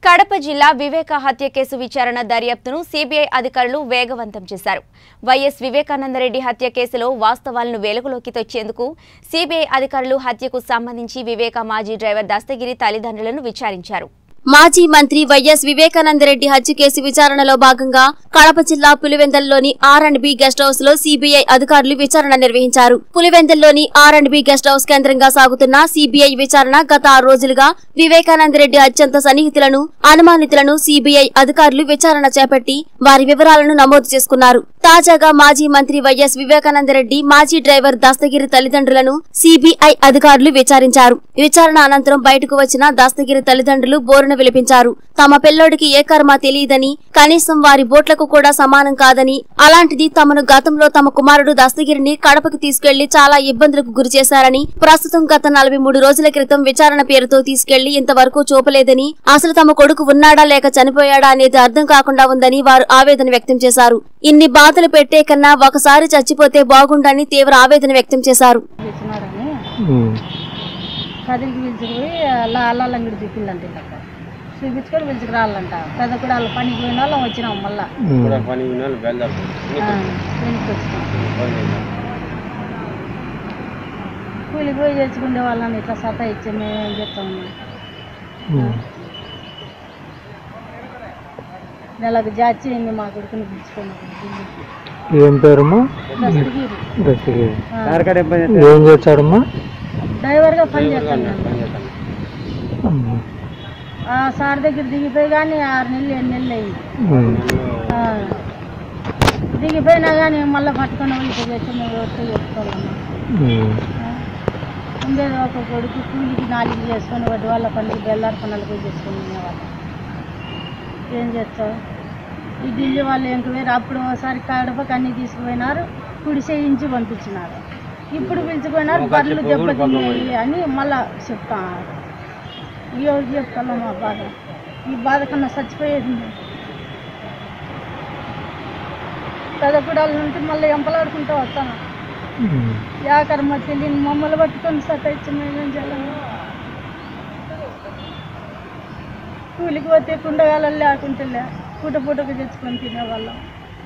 కడప జిల్లా వివేక హత్య కేసు విచారణ దర్యాప్తును సిబిఐ అధికారులు వేగవంతం చేశారు వైఎస్ వివేకానందరెడ్డి హత్య కేసులో వాస్తవాలను వెలుగులోకి తెచ్చేందుకు సిబిఐ అధికారులు హత్యకు సంబంధించి వివేక మాజీ డ్రైవర్ దస్తగిరి తల్లిదండ్రులను విచారించారు మాజీ మంత్రి వైఎస్ వివేకానందరెడ్డి హత్య కేసు విచారణలో భాగంగా కడప జిల్లా పులివెందల్లోని R and B guest house లో సిబిఐ అధికారులు విచారణ నిర్వహించారు పులివెందల్లోని R and B guest house కేంద్రంగా సాగుతున్న సిబిఐ విచారణ గత ఆరు రోజులుగా వివేకానందరెడ్డి అత్యంత సన్నిహితులను అనుమానితులను సిబిఐ అధికారులు విచారణ చేపట్టి వారి వివరాలను నమోదు చేసుకున్నారు తాజాగా మాజీ మంత్రి వైఎస్ వివేకానందరెడ్డి మాజీ డ్రైవర్ దస్తగిరి తల్లిదండ్రులను సిబిఐ అధికారులు విచారించారు విచారణ అనంతరం బయటకు వచ్చిన దస్తగిరి తల్లిదండ్రులు బోరున విలిపించారు తమ పిల్లోడికి ఏ కర్మ తెలియదని కనీసం వారి బోట్లకు కూడా సమానం కాదని అలాంటిది తమను గతంలో తమ కుమారుడు దస్తగిరిని కడపకు తీసుకెళ్లి చాలా ఇబ్బందులకు గురి చేశారని ప్రస్తుతం గత నలభై మూడు రోజుల క్రితం విచారణ పేరుతో తీసుకెళ్లి ఇంతవరకు చూపలేదని అసలు తమ కొడుకు ఉన్నాడా లేక చనిపోయాడా అనేది అర్థం కాకుండా ఉందని వారు ఆవేదన వ్యక్తం చేశారు ఇన్ని బాధలు పెట్టే కన్నా ఒకసారి చచ్చిపోతే బాగుండని తీవ్ర ఆవేదన వ్యక్తం చేశారు తెచ్చినారని కదిలికి పిలుచుకుపోయి అలా అల్లంగిడి తిప్పిందంట ఇళ్ళక చూపించుకొని పిలుచుకు రావాలంట పెద్ద కూడా వాళ్ళ పనికి పోయిన వాళ్ళం వచ్చినాం మళ్ళా కూడా పని వినాలి బయలుదేరు ఆ, వెనక్కి వచ్చినాం కూలికి పోయి తెచ్చుకునే వాళ్ళని ఇట్లా సతా ఇచ్చే మేము ఏం చెప్తాము నెలకు జాచి అయింది మా కొడుకుని పిలుచుకొని ఏం పేరమ్మా దస్తగిరి దస్తగిరి ఆ, ఏం చేశాడమ్మా డ్రైవర్గా పని చేస్తాను నేను ఉమ్. ఆ సార్ దగ్గర దిగిపోయి కానీ ఆరు నెలలు ఎన్ని నెలలు అయింది ఉమ్. ఆ, దిగిపోయినా కానీ మళ్ళీ పట్టుకొని పోయి ఇట్లా చేస్తే మేము వస్తే చెప్పుకోవాలమ్మా ఉమ్. ఉండేది ఒక కొడుకు కూలికి నాలుగు చేసుకొని వడ్డీ వాళ్ళ పనికి బెల్లారి పనులు పోయి చేసుకొని తినేవాళ్ళం ఏం చేస్తావు ఈ ఢిల్లీ వాళ్ళు ఇంక వేరు అప్పుడు ఒకసారి కడపకి అన్ని తీసుకుపోయినారు కుడి చేయించి పంపించినారు ఇప్పుడు పిలిచిపోయినారు బర్రెలు దెబ్బతిన్నాయి అని మళ్ళా చెప్తాను ఎవరు చెప్తాను మా బాధ ఈ బాధ కన్నా చచ్చిపోయేది మేము. పెదకుడాల నుండి మళ్ళీ ఎంపలాడుకుంటూ వస్తాను ఉమ్. యా కర్మ తెలియని మమ్మల్ని పట్టుకొని సతాయిచ్చి మేమేం చేయాలి కూలికి పోతే కుండగాల లేకుంటే లే పూట పూటకు తెచ్చుకొని తినేవాళ్ళం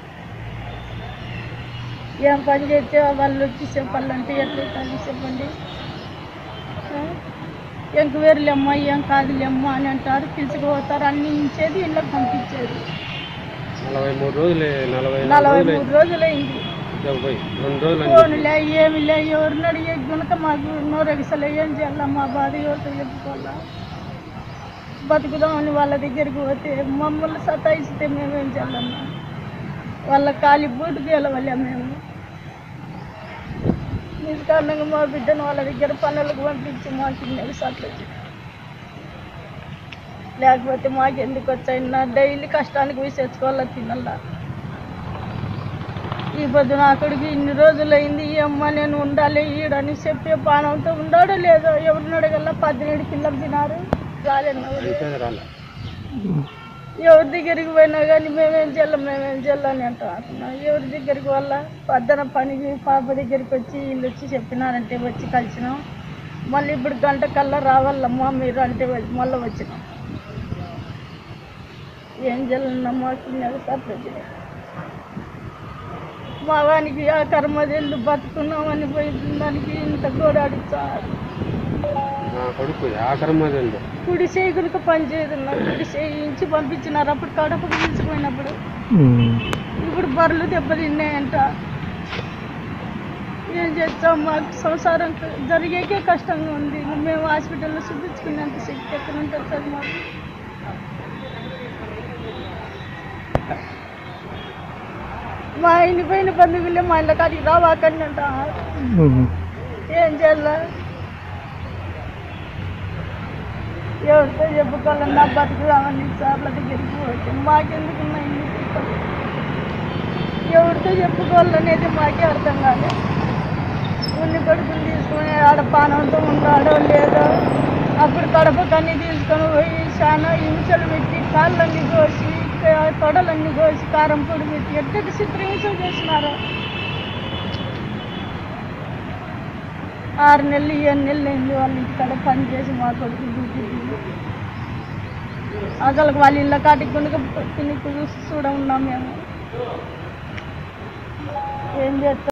ఏం పని చేస్తే వాళ్ళు వచ్చి చెప్పాలంటే ఎట్లా చెప్పండి ఆ? ఎంక వేరులేమ్మా ఏం కాదులేమ్మా అని అంటారు పిలుచుకుపోతారు అన్ని ఇచ్చేది ఇళ్ళకి పంపించేది నలభై మూడు రోజులు నలభై నాలుగు నలభై రోజులు మూడు రోజులైంది అయింది పోయి రెండు రోజులు అయింది. ఫోన్లే ఏమి లే ఎవరిని అడిగే గుణక మాకు నోరెగసలే ఏం చేయాలా మా బాధ ఎవరితో చెప్పుకోవాలా బతుకుదామని వాళ్ళ దగ్గరికి పోతే మమ్మల్ని సతాయిస్తే మేమేం చేయాలన్నా వాళ్ళ కాలి బూటు గెలవలే మేము నిష్కారణంగా మా బిడ్డను వాళ్ళ దగ్గర పనులకు పంపించి మాకు ఇన్ని సట్లు లేకపోతే మాకెందుకు వచ్చాయినా డైలీ కష్టానికి పోయి తెచ్చుకోవాలా తినాలా ఈ పొద్దు నా కొడుకు ఇన్ని రోజులు అయింది ఈ అమ్మ నేను ఉండాలి ఈడని చెప్పే పానంతో ఉండాడో లేదో ఎవరిని అడగల పద్దెనిమిది పిల్లలు తినారు రాలేను అయిపోయింది రాలే ఎవరి దగ్గరికి పోయినా కానీ మేమేం చేయాలి మేమేం చేయాలని అంటున్నా ఎవరి దగ్గరికి వల్ల పద్దన పనికి పాప దగ్గరికి వచ్చి వీళ్ళు వచ్చి చెప్పినారంటే వచ్చి కలిసినాం మళ్ళీ ఇప్పుడు గంట కల్లా రావాలమ్మా మీరు అంటే వచ్చి- మళ్ళీ వచ్చినాం ఏం చేయాలన్నా మాకు సర్ప్రైజ్ మా వానికి ఆ కర్మదెళ్ళు బతుకున్నామని పోయి దానికి ఇంత గోడాడు చాలు నా కొడుకు ఆకరమ్మదండి కుడి చేయులకు పని చేయదు నాకు కుడి చేయించి పంపించినారు అప్పుడు కడపకు పిలిచిపోయినప్పుడు ఉమ్. ఇప్పుడు బర్రెలు దెబ్బతిన్నాయంట ఏం చేస్తాం మాకు సంసారం క- జరిగేకే కష్టంగా ఉంది మేము హాస్పిటల్లో చూపించుకునేంత శక్తి ఎక్కడ ఉంటుంది సార్ మాకు మా ఇంటి పోయిన బంధువులే మా ఇళ్ళ కాడికి రావాకండి అంట ఉమ్. ఏం చేయాలా ఎవరితో చెప్పుకోవాలన్నా బతుకుదామని సార్ల దగ్గరికి పోతే మాకెందుకు ఇన్ని తిప్పలు? ఎవరితో చెప్పుకోవాలనేది మాకే అర్థం కాలే ఉన్ని కొడుకుని తీసుకొని ఆడ పానంతో ఉన్నాడో లేదో అప్పుడు కడప కన్నీ తీసుకొని పోయి చాలా హింసలు పెట్టి కాళ్ళన్నీ కోసి క- తొడలన్నీ కోసి కారం పొడి పెట్టి ఎట్టటి చిత్రహింసలు చేసినారో ఆరు నెలలు ఏడు నెలలు అయింది వాళ్ళ ఇంటికాడ పని చేసి మా కొడుకు డ్యూటీ దిగి ఆకలికి వాళ్ళ ఇళ్ళ కాటికి కొనుక తిని చూసి చూడ ఉన్నాం మేము ఏం చేస్తాం